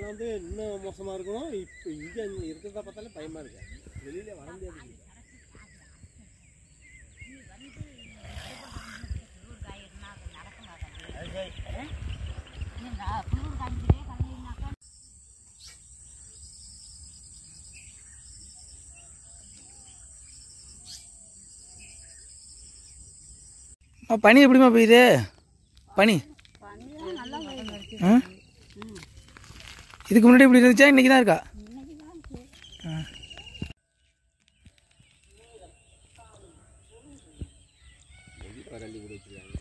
வந்து இன்னும் மோசமாக இருக்கணும் இப்போ இங்கே இருக்கிறத பார்த்தாலே பயமாக இருக்கு வெளியில வர முடியாது அம்மா, பனி எப்படிம்மா பெய்யுது பனி ஆ இதுக்கு முன்னாடி இப்படி இருந்துச்சா இன்னைக்கு தான் இருக்கா ஆ. வரண்டி கூட வச்சுருக்காங்க